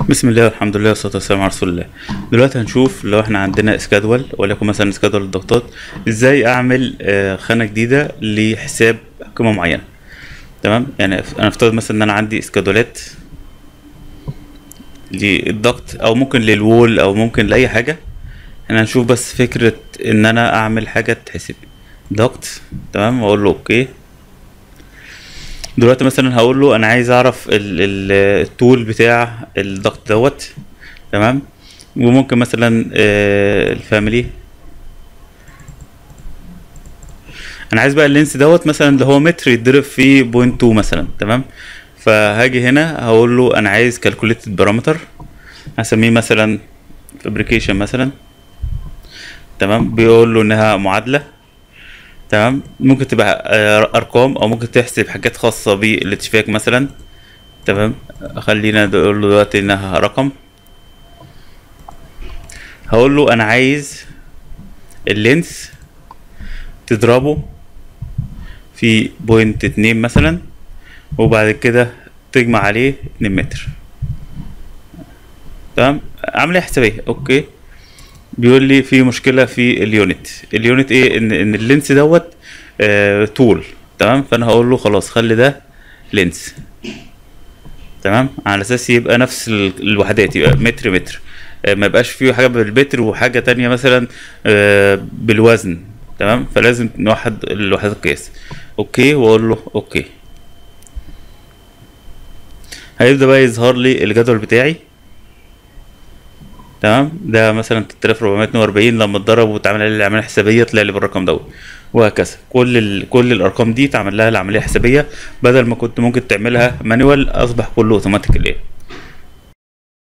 بسم الله والحمد لله والصلاة والسلام على رسول الله دلوقتي هنشوف لو احنا عندنا اسكادول وليكن مثلا اسكادول الضغطات ازاي اعمل آه، خانة جديدة لحساب قيمة معينة تمام يعني انا افترض مثلا ان انا عندي اسكادولات للضغط او ممكن للوول او ممكن لاي حاجة احنا هنشوف بس فكرة ان انا اعمل حاجة تحسب ضغط تمام واقول له اوكي دلوقتي مثلا هقول له انا عايز اعرف ال- ال- الطول بتاع الضغط دوت تمام وممكن مثلا آه، الفاميلي انا عايز بقى اللينس دوت مثلا اللي هو متر يتضرب في بوينت 2 مثلا تمام فهاجي هنا هقول له انا عايز كالكوليتد بارامتر هسميه مثلا فابريكيشن مثلا تمام بيقول له انها معادله تمام ممكن تبقى آه، ارقام او ممكن تحسب حاجات خاصه بالاتفاق مثلا تمام خلينا نقول له دلوقتي انها رقم هقول له انا عايز اللينس تضربه في بوينت اتنين مثلا وبعد كده تجمع عليه اتنين متر تمام عملية حسابية اوكي بيقول لي في مشكلة في اليونت اليونت ايه ان ان اللينس دوت آه طول تمام فانا هقول له خلاص خلي ده لينس تمام على اساس يبقى نفس ال- الوحدات يبقى متر متر آه ما يبقاش فيه حاجة بالمتر وحاجة تانية مثلا آه بالوزن تمام فلازم نوحد الوحدات القياس اوكي واقول له اوكي هيبدأ بقى يظهر لي الجدول بتاعي تمام ده مثلا 3442 لما اتضرب واتعمل عليه العمليه الحسابيه طلع لي بالرقم دوت وهكذا كل ال... كل الارقام دي اتعمل لها العمليه الحسابيه بدل ما كنت ممكن تعملها مانوال اصبح كله اوتوماتيك الايه